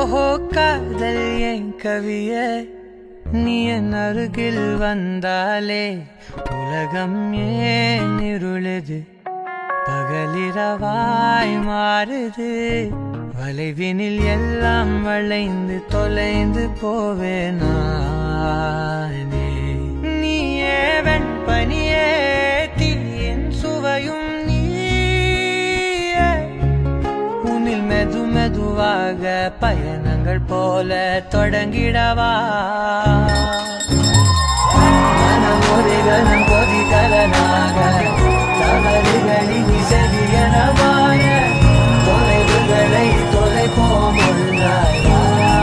ஓஹோ காதல் என் கவிய நீ என் அருகில் வந்தாலே உலகம் ஏன் இருளுது பகலிரவாய் மாறுது வளைவினில் எல்லாம் வளைந்து தொலைந்து போவேனானே நீயே வெண்பனியே தீயின் சுவையும் நீயே உன்னில் மெது மெதுவாக பயணங்கள் போல தொடங்கிடவா மனம் ஒரு கணம் கொதிகலனாக தவறுகளின் இசதியனமாய தொலைவுகளை தொலைப்போம் ஒன்றாய் வா.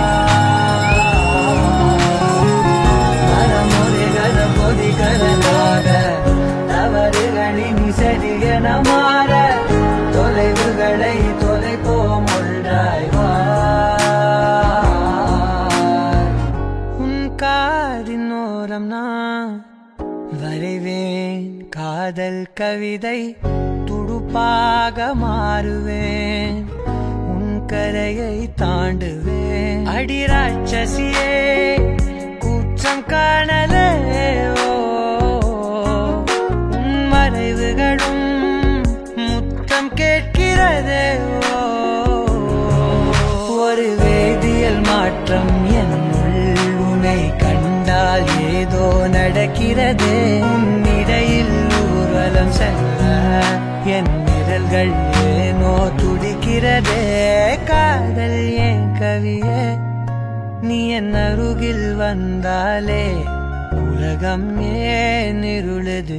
மனம் ஒரு கணம் கொதிகலனாக தவறுகளின் இசதியன மாற தொலைவுகளை தொலைப்போம் ஒன்றாய் வா. உன் காதின் ஓரம் நான் வரைவேன் காதல் கவிதை துடுப்பாக மாறுவேன் உன் கரையை தாண்டுவேன் அடி ராட்சசியே கூற்றம் காணலே ஓ உன் மறைவுகளும் முத்தம் கேட்கிறதே ஓ ஒரு வேதியியல் மாற்றம் என்னுள் உனை கண்டால் ஏதோ நடக்கிறதே இடையில் ஊர்வலம் செல்ல என் நிரல்கள் ஏனோ துடிக்கிறதே காதல் ஏன் கவியே நீ என் அருகில் வந்தாலே உலகம் ஏன் இருளுது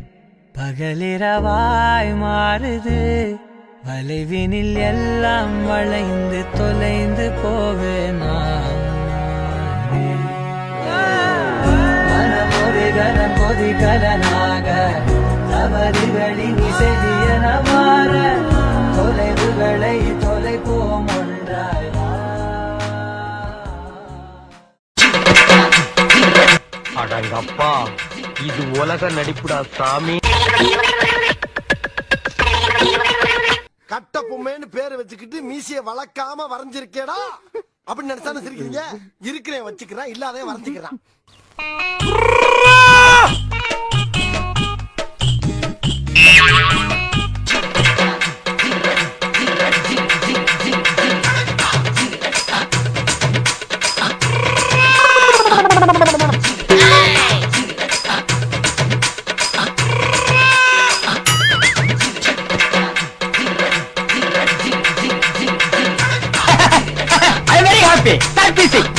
பகலிரவாய் மாறுது வளைவினில் எல்லாம் வளைந்து தொலைந்து போவேனா மனம் ஒரு கணம் கொதிகலனாக தவறுகளின் இசையன மாற தொலைவுகளை தொலைப்போம் ஒன்றாய் வா. அடங்கப்பா இது உலக நடிப்புடா சாமி கட்ட பொம்மைன்னு பேரை வச்சுக்கிட்டு மீசைய வளர்க்காம வரைஞ்சிருக்கேடா அப்படின்னு நினைச்சானு சிரிக்கிறீங்க இருக்கிறேன் வச்சுக்கிறேன் இல்லாதே வரைஞ்சிக்கிறான் I very happy that is